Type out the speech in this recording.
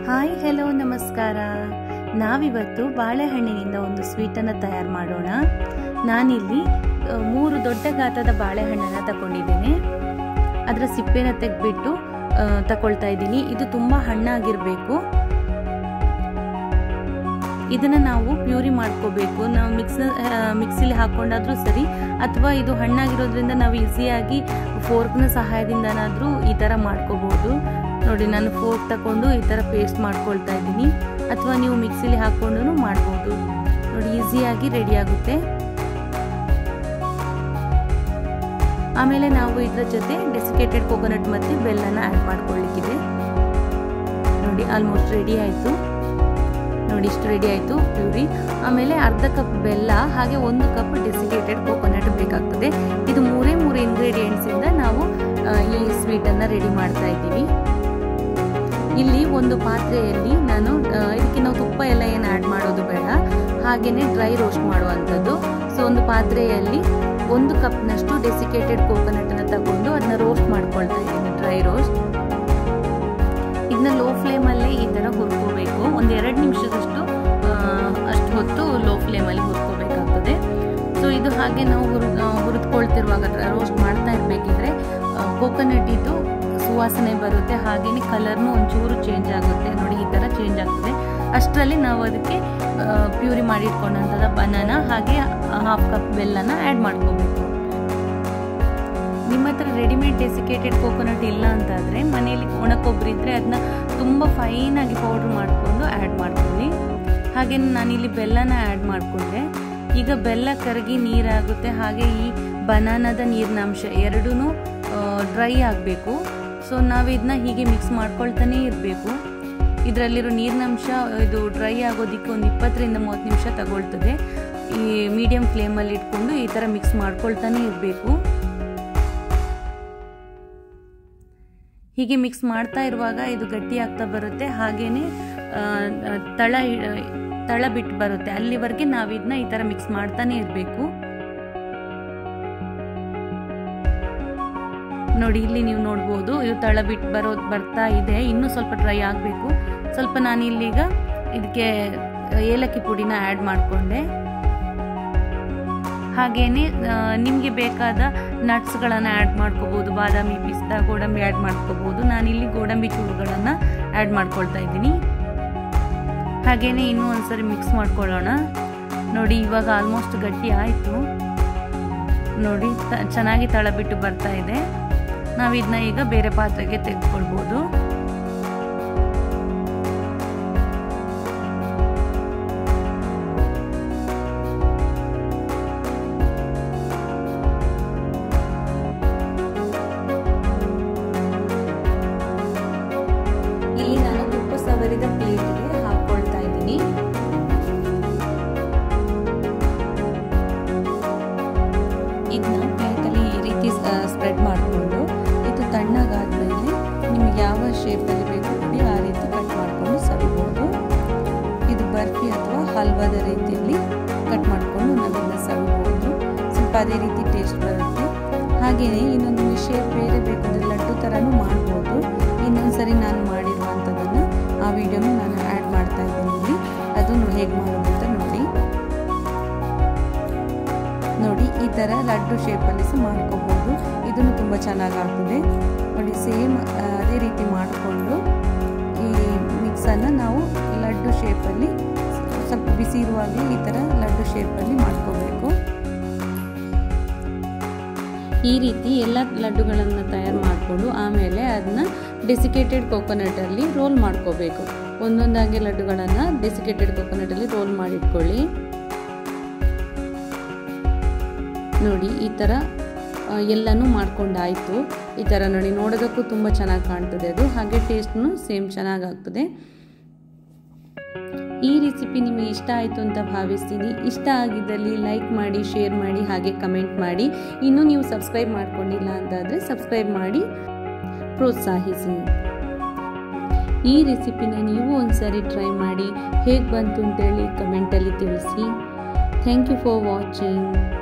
hi hello ನಮಸ್ಕಾರ ನಾವಿವತ್ತು ಬಾಳೆಹಣ್ಣಿನಿಂದ ಒಂದು ಸ್ವೀಟನ್ನು ತಯಾರು ಮಾಡೋಣ ನಾನಿಲ್ಲಿ ಆ, ಮೂರು ದೊಡ್ಡ ಗಾತ್ರದ ಬಾಳೆಹಣ್ಣನ್ನು ತಗೊಂಡಿದ್ದೇನೆ ಅದರ ಸಿಪ್ಪೆನ ತೆಗೆದ್ಬಿಟ್ಟು ತಗೊಳ್ತಾ ಇದ್ದೀನಿ ಇದು ತುಂಬ ಹಣ್ಣಾಗಿರಬೇಕು ಇದನ್ನ ನಾವು ಪ್ಯೂರಿ ಮಾಡ್ಕೋಬೇಕು ನಾವು ಮಿಕ್ಸ್ ಮಿಕ್ಸಿಲಿ ಹಾಕೊಂಡಾದ್ರೂ ಸರಿ ಅಥವಾ ಇದು ಹಣ್ಣಾಗಿರೋದ್ರಿಂದ ನಾವು ಈಸಿಯಾಗಿ ಫೋರ್ಕ್ನ ಸಹಾಯದಿಂದನಾದರೂ ಈ ಥರ ಮಾಡ್ಕೋಬಹುದು ನೋಡಿ ನಾನು ಫೋರ್ಕ್ ತಗೊಂಡು ಈ ಥರ ಪೇಸ್ಟ್ ಮಾಡ್ಕೊಳ್ತಾ ಇದ್ದೀನಿ ಅಥವಾ ನೀವು ಮಿಕ್ಸಿಲಿ ಹಾಕ್ಕೊಂಡು ಮಾಡ್ಬೋದು ನೋಡಿ ಈಸಿಯಾಗಿ ರೆಡಿ ಆಗುತ್ತೆ ಆಮೇಲೆ ನಾವು ಇದರ ಜೊತೆ ಡೆಸಿಕೇಟೆಡ್ ಕೋಕೋನಟ್ ಮತ್ತು ಬೆಲ್ಲನ ಆ್ಯಡ್ ಮಾಡ್ಕೊಳ್ಳಿಕ್ಕಿದೆ ನೋಡಿ ಆಲ್ಮೋಸ್ಟ್ ರೆಡಿ ಆಯಿತು ನೋಡಿ ಇಷ್ಟು ರೆಡಿ ಆಯಿತು ಪ್ಯೂರಿ ಆಮೇಲೆ ಅರ್ಧ ಕಪ್ ಬೆಲ್ಲ ಹಾಗೆ ಒಂದು ಕಪ್ ಡೆಸಿಕೇಟೆಡ್ ಕೋಕೋನಟ್ ಬೇಕಾಗ್ತದೆ ಇದು ಮೂರೇ ಮೂರು ಇಂಗ್ರೀಡಿಯೆಂಟ್ಸಿಂದ ನಾವು ಈ ಸ್ವೀಟನ್ನು ರೆಡಿ ಮಾಡ್ತಾ ಇದ್ದೀವಿ ಇಲ್ಲಿ ಒಂದು ಪಾತ್ರೆಯಲ್ಲಿ ನಾನು ಇದಕ್ಕೆ ನಾವು ತುಪ್ಪ ಎಲ್ಲ ಏನು ಆ್ಯಡ್ ಮಾಡೋದು ಬೇಡ ಹಾಗೆಯೇ ಡ್ರೈ ರೋಸ್ಟ್ ಮಾಡುವಂಥದ್ದು ಸೊ ಒಂದು ಪಾತ್ರೆಯಲ್ಲಿ ಒಂದು ಕಪ್ನಷ್ಟು ಡೆಸಿಕೇಟೆಡ್ ಕೋಕೋನಟನ್ನು ತಗೊಂಡು ಅದನ್ನ ರೋಸ್ಟ್ ಮಾಡ್ಕೊಳ್ತಾ ಇದ್ದೀನಿ ಡ್ರೈ ರೋಸ್ಟ್ ಇದನ್ನ ಲೋ ಫ್ಲೇಮಲ್ಲೇ ಈ ಥರ ಹುರ್ಕೋಬೇಕು ಒಂದು ಎರಡು ನಿಮಿಷದಷ್ಟು ಅಷ್ಟು ಹೊತ್ತು ಲೋ ಫ್ಲೇಮಲ್ಲಿ ಹುರ್ಕೋಬೇಕಾಗ್ತದೆ ಸೊ ಇದು ಹಾಗೆ ನಾವು ಹುರ್ ಹುರಿದ್ಕೊಳ್ತಿರುವಾಗ ರೋಸ್ಟ್ ಮಾಡ್ತಾ ಇರಬೇಕಿದ್ರೆ ಕೋಕೋನಟ್ ಇದು ಸುವಾಸನೆ ಬರುತ್ತೆ ಹಾಗೆಯೇ ಕಲರ್ನು ಒಂಚೂರು ಚೇಂಜ್ ಆಗುತ್ತೆ ನೋಡಿ ಈ ಥರ ಚೇಂಜ್ ಆಗ್ತದೆ ಅಷ್ಟರಲ್ಲಿ ನಾವು ಅದಕ್ಕೆ ಪ್ಯೂರಿ ಮಾಡಿಟ್ಕೊಂಡಂಥದ್ದು ಬನಾನ ಹಾಗೆ ಹಾಫ್ ಕಪ್ ಬೆಲ್ಲನ ಆ್ಯಡ್ ಮಾಡ್ಕೋಬೇಕು ನಿಮ್ಮ ಹತ್ರ ರೆಡಿಮೇಡ್ ಡೆಸಿಕೇಟೆಡ್ ಕೋಕೋನಟ್ ಇಲ್ಲ ಅಂತಾದರೆ ಮನೆಯಲ್ಲಿ ಒಣ ಕೊಬ್ಬರಿ ಇದ್ದರೆ ಅದನ್ನ ತುಂಬ ಫೈನಾಗಿ ಪೌಡ್ರ್ ಮಾಡಿಕೊಂಡು ಆ್ಯಡ್ ಮಾಡ್ಕೊಳ್ಳಿ ಹಾಗೆ ನಾನಿಲ್ಲಿ ಬೆಲ್ಲನ ಆ್ಯಡ್ ಮಾಡಿಕೊಂಡೆ ಈಗ ಬೆಲ್ಲ ಕರಗಿ ನೀರಾಗುತ್ತೆ ಹಾಗೆ ಈ ಬನಾನದ ನೀರಿನಾಂಶ ಎರಡೂ ಡ್ರೈ ಆಗಬೇಕು ಸೊ ನಾವು ಇದನ್ನ ಹೀಗೆ ಮಿಕ್ಸ್ ಮಾಡ್ಕೊಳ್ತಾನೆ ಇರಬೇಕು ಇದರಲ್ಲಿರೋ ನೀರಿನಂಶ ಇದು ಡ್ರೈ ಆಗೋದಕ್ಕೆ ಒಂದು ಇಪ್ಪತ್ತರಿಂದ ಮೂವತ್ತು ನಿಮಿಷ ತಗೊಳ್ತದೆ ಈ ಮೀಡಿಯಂ ಫ್ಲೇಮಲ್ಲಿ ಇಟ್ಕೊಂಡು ಈ ಥರ ಮಿಕ್ಸ್ ಮಾಡ್ಕೊಳ್ತಾನೆ ಇರಬೇಕು ಹೀಗೆ ಮಿಕ್ಸ್ ಮಾಡ್ತಾ ಇರುವಾಗ ಇದು ಗಟ್ಟಿ ಆಗ್ತಾ ಬರುತ್ತೆ ಹಾಗೇನೆ ತಳ ತಳ ಬಿಟ್ಟು ಬರುತ್ತೆ ಅಲ್ಲಿವರೆಗೆ ನಾವು ಇದನ್ನ ಈ ಥರ ಮಿಕ್ಸ್ ಮಾಡ್ತಾನೆ ಇರಬೇಕು ನೋಡಿ ಇಲ್ಲಿ ನೀವು ನೋಡ್ಬೋದು ಇದು ತಳ ಬಿಟ್ಟು ಬರೋ ಬರ್ತಾ ಇದೆ ಇನ್ನೂ ಸ್ವಲ್ಪ ಡ್ರೈ ಆಗಬೇಕು ಸ್ವಲ್ಪ ನಾನು ಇಲ್ಲೀಗ ಇದಕ್ಕೆ ಏಲಕ್ಕಿ ಪುಡಿನ ಆ್ಯಡ್ ಮಾಡಿಕೊಂಡೆ ಹಾಗೇನೆ ನಿಮಗೆ ಬೇಕಾದ ನಟ್ಸ್ಗಳನ್ನು ಆ್ಯಡ್ ಮಾಡ್ಕೋಬೋದು ಬಾದಾಮಿ ಪಿಸ್ತಾ ಗೋಡಂಬಿ ಆ್ಯಡ್ ಮಾಡ್ಕೋಬೋದು ನಾನಿಲ್ಲಿ ಗೋಡಂಬಿ ಚೂರುಗಳನ್ನು ಆ್ಯಡ್ ಮಾಡ್ಕೊಳ್ತಾ ಇದ್ದೀನಿ ಹಾಗೇನೆ ಇನ್ನೂ ಒಂದ್ಸರಿ ಮಿಕ್ಸ್ ಮಾಡ್ಕೊಳ್ಳೋಣ ನೋಡಿ ಇವಾಗ ಆಲ್ಮೋಸ್ಟ್ ಗಟ್ಟಿ ಆಯಿತು ನೋಡಿ ಚೆನ್ನಾಗಿ ತಳ ಬಿಟ್ಟು ಬರ್ತಾ ಇದೆ ನಾವು ಇದನ್ನ ಈಗ ಬೇರೆ ಪಾತ್ರೆಗೆ ತೆಗೆದುಕೊಳ್ಬೋದು ಇಲ್ಲಿ ನಾನು ತುಪ್ಪ ಸವರಿದ ಪ್ಲೇಟ್ಗೆ ಹಾಕೊಳ್ತಾ ಇದ್ದೀನಿ ಇದನ್ನ ಪ್ಲೇಟಲ್ಲಿ ಈ ರೀತಿ ಸ್ಪ್ರೆಡ್ ಮಾಡಿಕೊಂಡು ಇದು ತಣ್ಣಗಾದ್ಮೇಲೆ ನಿಮ್ಗೆ ಯಾವ ಶೇಪಲ್ಲಿ ಬೇಕು ನೋಡಿ ಆ ರೀತಿ ಕಟ್ ಮಾಡಿಕೊಂಡು ಸವಿಬೋದು ಇದು ಬರ್ಫಿ ಅಥವಾ ಹಲ್ವಾದ ರೀತಿಯಲ್ಲಿ ಕಟ್ ಮಾಡಿಕೊಂಡು ನಾವಿನ್ನ ಸವಿಬೋದು ಸ್ವಲ್ಪ ಅದೇ ರೀತಿ ಟೇಸ್ಟ್ ಬರುತ್ತೆ ಹಾಗೆಯೇ ಇನ್ನೊಂದು ಶೇಪ್ ಬೇರೆ ಬೇಕಂದ್ರೆ ಲಡ್ಡು ಥರನೂ ಮಾಡ್ಬೋದು ಇನ್ನೊಂದು ಸರಿ ನಾನು ಮಾಡಿರುವಂಥದ್ದನ್ನು ಆ ವಿಡಿಯೋನು ನಾನು ಆ್ಯಡ್ ಮಾಡ್ತಾ ಇದ್ದೀನಿ ಇಲ್ಲಿ ಅದನ್ನು ಹೇಗೆ ಮಾಡೋದು ಅಂತ ನೋಡಿ ನೋಡಿ ಈ ಥರ ಲಡ್ಡು ಶೇಪಲ್ಲಿ ಸಹ ಮಾಡ್ಕೋಬೋದು ಇದನ್ನು ತುಂಬ ಚೆನ್ನಾಗಾಗ್ತದೆ ನೋಡಿ ಸೇಮ್ ಅದೇ ರೀತಿ ಮಾಡಿಕೊಂಡು ಈ ಮಿಕ್ಸನ್ನು ನಾವು ಲಡ್ಡು ಶೇಪಲ್ಲಿ ಸ್ವಲ್ಪ ಬಿಸಿ ಇರುವಾಗಲೇ ಈ ಥರ ಲಡ್ಡು ಶೇಪಲ್ಲಿ ಮಾಡ್ಕೋಬೇಕು ಈ ರೀತಿ ಎಲ್ಲ ಲಡ್ಡುಗಳನ್ನು ತಯಾರು ಮಾಡಿಕೊಂಡು ಆಮೇಲೆ ಅದನ್ನ ಡೆಸಿಕೇಟೆಡ್ ಕೋಕೋನಟಲ್ಲಿ ರೋಲ್ ಮಾಡ್ಕೋಬೇಕು ಒಂದೊಂದಾಗಿ ಲಡ್ಡುಗಳನ್ನು ಡೆಸಿಕೇಟೆಡ್ ಕೋಕೋನಟಲ್ಲಿ ರೋಲ್ ಮಾಡಿಟ್ಕೊಳ್ಳಿ ನೋಡಿ ಈ ಥರ ಎಲ್ಲನೂ ಮಾಡ್ಕೊಂಡಾಯಿತು ಈ ಥರ ನೋಡಿ ನೋಡೋದಕ್ಕೂ ತುಂಬ ಚೆನ್ನಾಗಿ ಕಾಣ್ತದೆ ಅದು ಹಾಗೆ ಟೇಸ್ಟ್ನು ಸೇಮ್ ಚೆನ್ನಾಗಾಗ್ತದೆ ಈ ರೆಸಿಪಿ ನಿಮಗೆ ಇಷ್ಟ ಆಯಿತು ಅಂತ ಭಾವಿಸ್ತೀನಿ ಇಷ್ಟ ಆಗಿದ್ದಲ್ಲಿ ಲೈಕ್ ಮಾಡಿ ಶೇರ್ ಮಾಡಿ ಹಾಗೆ ಕಮೆಂಟ್ ಮಾಡಿ ಇನ್ನೂ ನೀವು ಸಬ್ಸ್ಕ್ರೈಬ್ ಮಾಡ್ಕೊಂಡಿಲ್ಲ ಅಂತಾದರೆ ಸಬ್ಸ್ಕ್ರೈಬ್ ಮಾಡಿ ಪ್ರೋತ್ಸಾಹಿಸಿ ಈ ರೆಸಿಪಿನ ನೀವು ಒಂದ್ಸರಿ ಟ್ರೈ ಮಾಡಿ ಹೇಗೆ ಬಂತು ಅಂತೇಳಿ ಕಮೆಂಟಲ್ಲಿ ತಿಳಿಸಿ ಥ್ಯಾಂಕ್ ಯು ಫಾರ್ ವಾಚಿಂಗ್